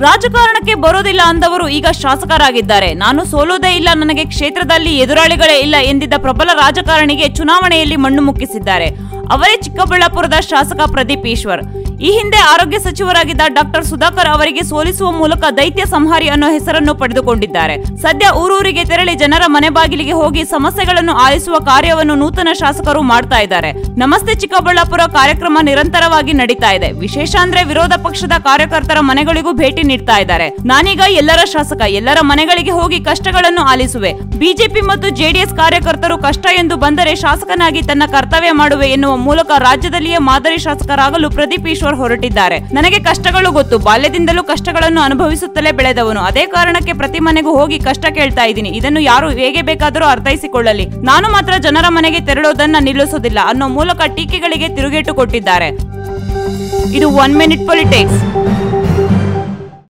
ರಾಜಕಾರಣಕ್ಕೆ ಬರೋದಿಲ್ಲ ಅಂದವರು ಈಗ ಶಾಸಕರಾಗಿದ್ದಾರೆ ನಾನು ಸೋಲೋದೇ ಇಲ್ಲ ನನಗೆ ಕ್ಷೇತ್ರದಲ್ಲಿ ಎದುರಾಳಿಗಳೇ ಇಲ್ಲ ಎಂದಿದ್ದ ಪ್ರಬಲ ರಾಜಕಾರಣಿಗೆ ಚುನಾವಣೆಯಲ್ಲಿ ಮಣ್ಣು ಮುಕ್ಕಿಸಿದ್ದಾರೆ ಅವರೇ ಚಿಕ್ಕಬಳ್ಳಾಪುರದ ಶಾಸಕ ಪ್ರದೀಪ್ ಈಶ್ವರ್ ಈ ಹಿಂದೆ ಆರೋಗ್ಯ ಸಚಿವರಾಗಿದ್ದ ಡಾಕ್ಟರ್ ಸುಧಾಕರ್ ಅವರಿಗೆ ಸೋಲಿಸುವ ಮೂಲಕ ದೈತ್ಯ ಸಂಹಾರಿ ಅನ್ನೋ ಹೆಸರನ್ನು ಪಡೆದುಕೊಂಡಿದ್ದಾರೆ ಸದ್ಯ ಊರೂರಿಗೆ ತೆರಳಿ ಜನರ ಮನೆ ಬಾಗಿಲಿಗೆ ಹೋಗಿ ಸಮಸ್ಯೆಗಳನ್ನು ಆಲಿಸುವ ಕಾರ್ಯವನ್ನು ನೂತನ ಶಾಸಕರು ಮಾಡ್ತಾ ಇದ್ದಾರೆ ನಮಸ್ತೆ ಚಿಕ್ಕಬಳ್ಳಾಪುರ ಕಾರ್ಯಕ್ರಮ ನಿರಂತರವಾಗಿ ನಡೀತಾ ಇದೆ ವಿಶೇಷ ಅಂದ್ರೆ ವಿರೋಧ ಪಕ್ಷದ ಕಾರ್ಯಕರ್ತರ ಮನೆಗಳಿಗೂ ಭೇಟಿ ನೀಡ್ತಾ ಇದ್ದಾರೆ ನಾನೀಗ ಎಲ್ಲರ ಶಾಸಕ ಎಲ್ಲರ ಮನೆಗಳಿಗೆ ಹೋಗಿ ಕಷ್ಟಗಳನ್ನು ಆಲಿಸುವೆ ಬಿಜೆಪಿ ಮತ್ತು ಜೆಡಿಎಸ್ ಕಾರ್ಯಕರ್ತರು ಕಷ್ಟ ಎಂದು ಬಂದರೆ ಶಾಸಕನಾಗಿ ತನ್ನ ಕರ್ತವ್ಯ ಮಾಡುವೆ ಎನ್ನುವ ಮೂಲಕ ರಾಜ್ಯದಲ್ಲಿಯೇ ಮಾದರಿ ಶಾಸಕರಾಗಲು ಪ್ರದೀಪ್ ಈಶ್ವರ್ ಹೊರಟಿದ್ದಾರೆ ನನಗೆ ಕಷ್ಟಗಳು ಗೊತ್ತು ಬಾಲ್ಯದಿಂದಲೂ ಕಷ್ಟಗಳನ್ನು ಅನುಭವಿಸುತ್ತಲೇ ಬೆಳೆದವನು ಅದೇ ಕಾರಣಕ್ಕೆ ಪ್ರತಿ ಮನೆಗೂ ಹೋಗಿ ಕಷ್ಟ ಕೇಳ್ತಾ ಇದ್ದೀನಿ ಇದನ್ನು ಯಾರು ಹೇಗೆ ಬೇಕಾದರೂ ಅರ್ಥೈಸಿಕೊಳ್ಳಲಿ ನಾನು ಮಾತ್ರ ಜನರ ಮನೆಗೆ ತೆರಳೋದನ್ನ ನಿಲ್ಲಿಸೋದಿಲ್ಲ ಅನ್ನೋ ಮೂಲಕ ಟೀಕೆಗಳಿಗೆ ತಿರುಗೇಟು ಕೊಟ್ಟಿದ್ದಾರೆ ಇದು ಒನ್ ಮಿನಿಟ್ ಪೊಲಿಟಿಕ್ಸ್